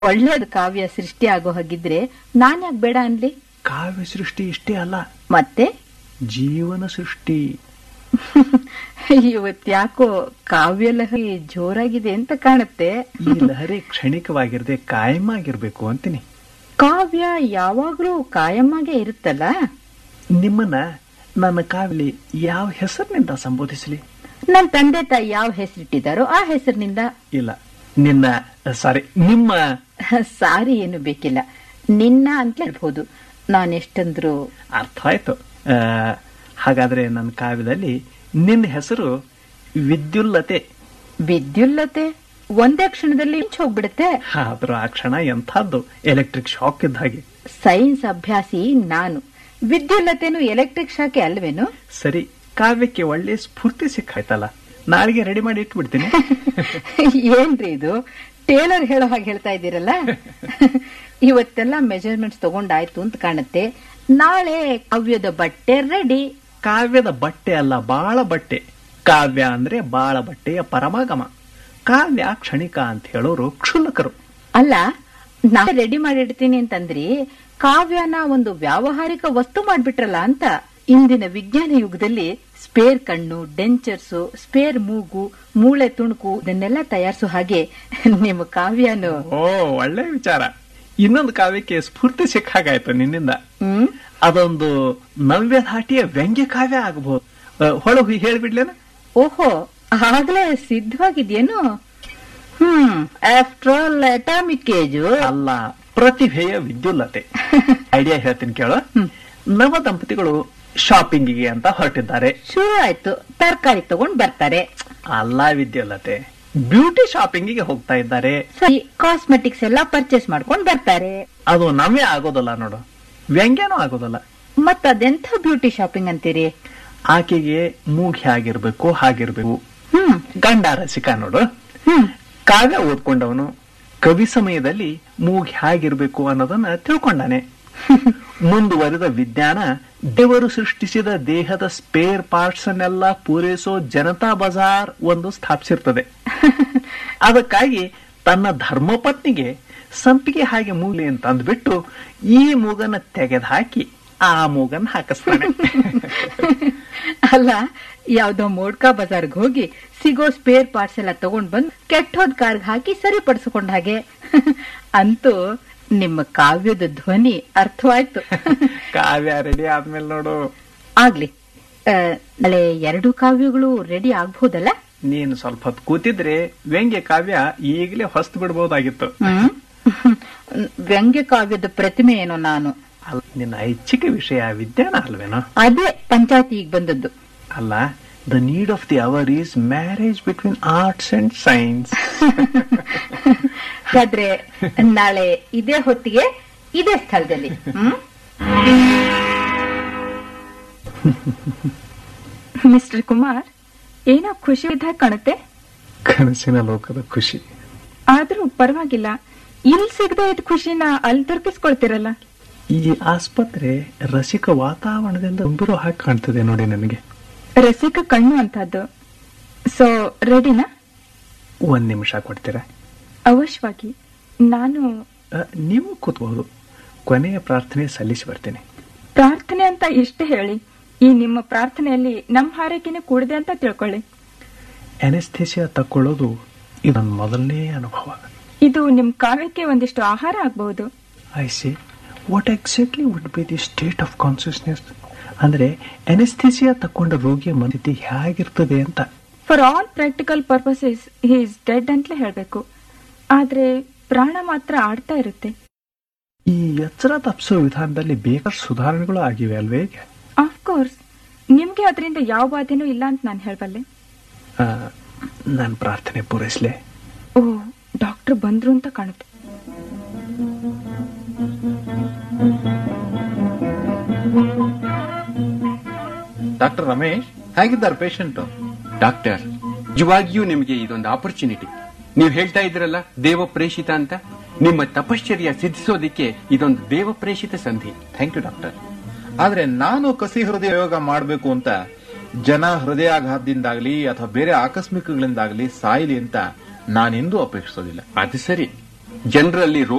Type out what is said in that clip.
ಒಳ್ಳೇದು ಕಾವ್ಯ ಸೃಷ್ಟಿ ಆಗೋ ಹಾಗಿದ್ರೆ ನಾನ್ ಯಾಕೆ ಬೇಡ ಅನ್ಲಿ ಕಾವ್ಯ ಸೃಷ್ಟಿ ಇಷ್ಟೇ ಅಲ್ಲ ಮತ್ತೆ ಜೀವನ ಸೃಷ್ಟಿ ಇವತ್ತ್ಯಾಕೋ ಕಾವ್ಯ ಲಹರಿ ಜೋರಾಗಿದೆ ಅಂತ ಕಾಣುತ್ತೆ ಈ ಲಹರಿ ಕ್ಷಣಿಕವಾಗಿರದೆ ಕಾಯಂ ಆಗಿರ್ಬೇಕು ಅಂತೀನಿ ಕಾವ್ಯ ಯಾವಾಗ್ಲೂ ಕಾಯಮ್ಮಾಗೆ ಇರುತ್ತಲ್ಲ ನಿಮ್ಮನ್ನ ನನ್ನ ಕಾವ್ಯಲಿ ಯಾವ ಹೆಸರಿನಿಂದ ಸಂಬೋಧಿಸಲಿ ನನ್ ತಂದೆ ತಾಯಿ ಯಾವ ಹೆಸರಿಟ್ಟಿದ್ದಾರೋ ಆ ಹೆಸರಿನಿಂದ ಇಲ್ಲ ನಿನ್ನ ಸಾರಿ ನಿಮ್ಮ ಸಾರಿ ಏನು ಬೇಕಿಲ್ಲ ನಿನ್ನ ಅಂತ ಹೇಳ್ಬಹುದು ನಾನೆಷ್ಟಂದ್ರು ಅರ್ಥ ಆಯ್ತು ಆ, ಹಾಗಾದ್ರೆ ನನ್ನ ಕಾವ್ಯದಲ್ಲಿ ನಿನ್ನ ಹೆಸರು ವಿದ್ಯುಲ್ಲತೆ ವಿದ್ಯುಲ್ಲತೆ ಒಂದೇ ಕ್ಷಣದಲ್ಲಿ ಇಂಚ್ ಹೋಗ್ಬಿಡುತ್ತೆ ಆದ್ರೂ ಆ ಕ್ಷಣ ಎಂಥದ್ದು ಎಲೆಕ್ಟ್ರಿಕ್ ಶಾಕ್ ಇದ್ದ ಹಾಗೆ ಸೈನ್ಸ್ ಅಭ್ಯಾಸಿ ನಾನು ವಿದ್ಯುಲ್ಲತೆನು ಎಲೆಕ್ಟ್ರಿಕ್ ಶಾಕೆ ಅಲ್ವೇನು ಸರಿ ಕಾವ್ಯಕ್ಕೆ ಒಳ್ಳೆ ಸ್ಫೂರ್ತಿ ಸಿಕ್ಕಾಯ್ತಲ್ಲ ನಾಳೆಗೆ ರೆಡಿ ಮಾಡಿ ಇಟ್ಬಿಡ್ತೀನಿ ಏನ್ರಿ ಇದು ಟೇಲರ್ ಹೇಳೋ ಹಾಗೆ ಹೇಳ್ತಾ ಇದ್ದೀರಲ್ಲ ಇವತ್ತೆಲ್ಲ ಮೆಜರ್ಮೆಂಟ್ಸ್ ತಗೊಂಡಾಯ್ತು ಅಂತ ಕಾಣುತ್ತೆ ನಾಳೆ ಕಾವ್ಯದ ಬಟ್ಟೆ ರೆಡಿ ಕಾವ್ಯದ ಬಟ್ಟೆ ಅಲ್ಲ ಬಾಳ ಬಟ್ಟೆ ಕಾವ್ಯ ಅಂದ್ರೆ ಬಾಳ ಬಟ್ಟೆಯ ಪರಮಾಗಮ ಕಾವ್ಯ ಕ್ಷಣಿಕ ಅಂತ ಹೇಳೋರು ಕ್ಷುಲ್ಲಕರು ಅಲ್ಲ ನಾ ರೆಡಿ ಮಾಡಿಡ್ತೀನಿ ಅಂತಂದ್ರಿ ಕಾವ್ಯನ ಒಂದು ವ್ಯಾವಹಾರಿಕ ವಸ್ತು ಮಾಡ್ಬಿಟ್ರಲ್ಲ ಅಂತ ಇಂದಿನ ವಿಜ್ಞಾನ ಯುಗದಲ್ಲಿ ಸ್ಪೇರ್ ಕಣ್ಣು ಡೆಂಚರ್ಸು ಸ್ಪೇರ್ ಮೂಗು ಮೂಳೆ ತುಣುಕು ಇದನ್ನೆಲ್ಲ ತಯಾರಿಸೋ ಹಾಗೆ ನಿಮ್ಮ ಕಾವ್ಯನು ಓ ಒಳ್ಳೆ ವಿಚಾರ ಇನ್ನೊಂದು ಕಾವ್ಯಕ್ಕೆ ಸ್ಫೂರ್ತಿ ಸಿಕ್ಕಾಗಾಯ್ತು ನಿನ್ನಿಂದ ಹ್ಮ್ ಅದೊಂದು ನವ್ಯ ಧಾಟಿಯ ವ್ಯಂಗ್ಯ ಕಾವ್ಯ ಆಗಬಹುದು ಹೊಳಹು ಹೇಳ್ಬಿಡ್ಲೇನ ಓಹೋ ಆಗ್ಲೇ ಸಿದ್ಧವಾಗಿದ್ಯೇನು hmm after all atomic age ಅಲ್ಲ ಪ್ರತಿಭೆಯ ವಿದ್ಯುಲ್ಲತೆ ಐಡಿಯಾ ಹೇಳ್ತೀನಿ ಕೇಳು ನವ ದಂಪತಿಗಳು ಶಾಪಿಂಗಿಗೆ ಅಂತ ಹೊರಟಿದ್ದಾರೆ ಶುರು ಆಯ್ತು ತರಕಾರಿ ತಗೊಂಡ್ ಬರ್ತಾರೆ ಅಲ್ಲ ವಿದ್ಯುಲ್ಲತೆ ಬ್ಯೂಟಿ ಶಾಪಿಂಗಿಗೆ ಹೋಗ್ತಾ ಇದ್ದಾರೆ ಸರಿ ಕಾಸ್ಮೆಟಿಕ್ಸ್ ಎಲ್ಲ ಪರ್ಚೇಸ್ ಮಾಡ್ಕೊಂಡ್ ಬರ್ತಾರೆ ಅದು ನವ್ಯ ಆಗೋದಲ್ಲ ನೋಡು ವ್ಯಂಗ್ಯನೂ ಆಗೋದಲ್ಲ ಮತ್ ಅದೆಂಥ ಬ್ಯೂಟಿ ಶಾಪಿಂಗ್ ಅಂತೀರಿ ಆಕೆಗೆ ಮೂಗಿ ಆಗಿರ್ಬೇಕು ಹಾಗಿರ್ಬೇಕು ಹ್ಮ್ ಗಂಡ ರಸಿಕ ನೋಡು ಹ್ಮ್ ಕಾವ್ಯ ಓದ್ಕೊಂಡವನು ಕವಿ ಸಮಯದಲ್ಲಿ ಮೂಗಿ ಹೇಗಿರ್ಬೇಕು ಅನ್ನೋದನ್ನ ತಿಳ್ಕೊಂಡಾನೆ ಮುಂದುವರೆದ ವಿಜ್ಞಾನ ದೇವರು ಸೃಷ್ಟಿಸಿದ ದೇಹದ ಸ್ಪೇರ್ ಪಾರ್ಟ್ಸ್ ಅನ್ನೆಲ್ಲ ಪೂರೈಸೋ ಜನತಾ ಬಜಾರ್ ಒಂದು ಸ್ಥಾಪಿಸಿರ್ತದೆ ಅದಕ್ಕಾಗಿ ತನ್ನ ಧರ್ಮಪತ್ನಿಗೆ ಸಂಪಿಗೆ ಹಾಗೆ ಮೂಲಿ ಅಂತ ಅಂದ್ಬಿಟ್ಟು ಈ ಮೂಗನ್ನ ತೆಗೆದು ಹಾಕಿ ಆ ಮೂಗನ್ನ ಹಾಕಿಸ್ತಾನೆ ಅಲ್ಲ ಯಾವ್ದೋ ಮೋಡ್ಕಾ ಬಜಾರ್ಗ್ ಹೋಗಿ ಸಿಗೋ ಸ್ಪೇರ್ ಪಾರ್ಟ್ಸ್ ಎಲ್ಲ ತಗೊಂಡ್ ಬಂದು ಕೆಟ್ಟೋದ್ ಕಾರ್ಗ್ ಹಾಕಿ ಸರಿಪಡಿಸ್ಕೊಂಡ್ ಹಾಗೆ ಅಂತೂ ನಿಮ್ಮ ಕಾವ್ಯದ ಧ್ವನಿ ಅರ್ಥವಾಯ್ತು ಕಾವ್ಯ ರೆಡಿ ಆದ್ಮೇಲೆ ನೋಡು ಆಗ್ಲಿ ಆ, ನಾಳೆ ಎರಡು ಕಾವ್ಯಗಳು ರೆಡಿ ಆಗ್ಬಹುದಲ್ಲ ನೀನು ಸ್ವಲ್ಪ ಹೊತ್ತು ಕೂತಿದ್ರೆ ವ್ಯಂಗ್ಯ ಕಾವ್ಯ ಈಗಲೇ ಹೊಸ್ತು ಬಿಡ್ಬೋದಾಗಿತ್ತು ಹ್ಮ್ ವ್ಯಂಗ್ಯ ಕಾವ್ಯದ ಪ್ರತಿಮೆ ಏನೋ ನಾನು ಅಲ್ಲ ನಿನ್ನ ಐಚ್ಛಿಕ ವಿಷಯ ವಿಜ್ಞಾನ ಅಲ್ವೇನೋ ಅದೇ ಪಂಚಾಯತಿಗೆ ಬಂದದ್ದು ಅಲ್ಲ the need of the hour is marriage between arts and science ಆದ್ರೆ ನಾಳೆ ಇದೇ ಹೊತ್ತಿಗೆ ಇದೇ ಸ್ಥಳದಲ್ಲಿ ಹ್ಮ್ ಮಿಸ್ಟರ್ ಕುಮಾರ್ ಏನೋ ಖುಷಿ ಇದ್ದ ಕಾಣುತ್ತೆ ಕನಸಿನ ಲೋಕದ ಖುಷಿ ಆದ್ರೂ ಪರವಾಗಿಲ್ಲ ಇಲ್ಲಿ ಸಿಗದೆ ಇದ್ ಖುಷಿನ ಅಲ್ಲಿ ದೊರಕಿಸ್ಕೊಳ್ತಿರಲ್ಲ ಈ ಆಸ್ಪತ್ರೆ ರಸಿಕ ವಾತಾವರಣದಿಂದ ತುಂಬಿರೋ ಹಾಗೆ ಕಾಣ್ತದೆ ನೋಡಿ ನನಗೆ ರಸಿಕ ಕಣ್ಣು ಅಂತದ್ದು ಸೊ ರೆಡಿನಾ ಒಂದ್ ನಿಮಿಷ ಕೊಡ್ತೀರಾ ಅವಶ್ಯವಾಗಿ ನಾನು ಅ, ನೀವು ಕೂತ್ಬಹುದು ಕೊನೆಯ ಪ್ರಾರ್ಥನೆ ಸಲ್ಲಿಸಿ ಬರ್ತೇನೆ ಪ್ರಾರ್ಥನೆ ಅಂತ ಇಷ್ಟೇ ಹೇಳಿ ಈ ನಿಮ್ಮ ಪ್ರಾರ್ಥನೆಯಲ್ಲಿ ನಮ್ಮ ಹಾರೈಕೆನೆ ಕೂಡಿದೆ ಅಂತ ತಿಳ್ಕೊಳ್ಳಿ ಅನೆಸ್ಥೆಸಿಯಾ ತಕ್ಕೊಳ್ಳೋದು ಇದು ನನ್ನ ಮೊದಲನೇ ಅನುಭವ ಇದು ನಿಮ್ ಕಾವ್ಯಕ್ಕೆ ಒಂದಿಷ್ಟು ಆಹಾರ ಆಗಬಹುದು I see what exactly would be the state of consciousness ಅಂದ್ರೆ ಅನೆಸ್ಥೆಸಿಯಾ ತಕ್ಕೊಂಡ ರೋಗಿಯ ಮನಸ್ಥಿತಿ ಹೇಗಿರ್ತದೆ ಅಂತ for all practical purposes is dead ಅಂತಲೇ ಹೇಳಬೇಕು ಆದ್ರೆ ಪ್ರಾಣ ಮಾತ್ರ ಆಡ್ತಾ ಇರುತ್ತೆ ಈ ಎಚ್ಚರ ತಪ್ಪಿಸೋ ವಿಧಾನದಲ್ಲಿ ಬೇಕಾದ ಸುಧಾರಣೆಗಳು ಆಗಿವೆ ಅಲ್ವೇ ಈಗ ಆಫ್ ಕೋರ್ಸ್ ನಿಮ್ಗೆ ಅದರಿಂದ ಯಾವ ಬಾಧೆನೂ ಇಲ್ಲ ಅಂತ ನಾನು ಹೇಳಬಲ್ಲೆ ನಾನು ಪ್ರಾರ್ಥನೆ ಪೂರೈಸ್ಲೆ ಓ ಡಾಕ್ಟರ್ ಬಂದ್ರು ಅಂತ ಕಾಣುತ್ತೆ ಡಾಕ್ಟರ್ ರಮೇಶ್ ಹೇಗಿದ್ದಾರೆ ಪೇಷಂಟ್ ಡಾಕ್ಟರ್ ನಿಜವಾಗಿಯೂ ನಿಮಗೆ ಇದೊಂದು ಆಪರ್ಚುನಿಟಿ ನೀವು ಹೇಳ್ತಾ ಇದ್ರಲ್ಲ ದೇವ ಪ್ರೇಷಿತ ಅಂತ ನಿಮ್ಮ ತಪಶ್ಚರ್ಯ ಸಿದ್ಧಿಸೋದಿಕ್ಕೆ ಇದೊಂದು ದೇವ ಪ್ರೇಷಿತ ಸಂಧಿ ಥ್ಯಾಂಕ್ ಯು ಡಾಕ್ಟರ್ ಆದ್ರೆ ನಾನು ಕಸಿ ಹೃದಯ ಯೋಗ ಮಾಡಬೇಕು ಅಂತ ಜನ ಹೃದಯಾಘಾತದಿಂದಾಗ್ಲಿ ಅಥವಾ ಬೇರೆ ಆಕಸ್ಮಿಕಗಳಿಂದಾಗ್ಲಿ ಸಾಯಲಿ ಅಂತ ನಾನೆಂದೂ ಅಪೇಕ್ಷಿಸೋದಿಲ್ಲ ಅದು ಸರಿ ಜನರಲ್ಲಿ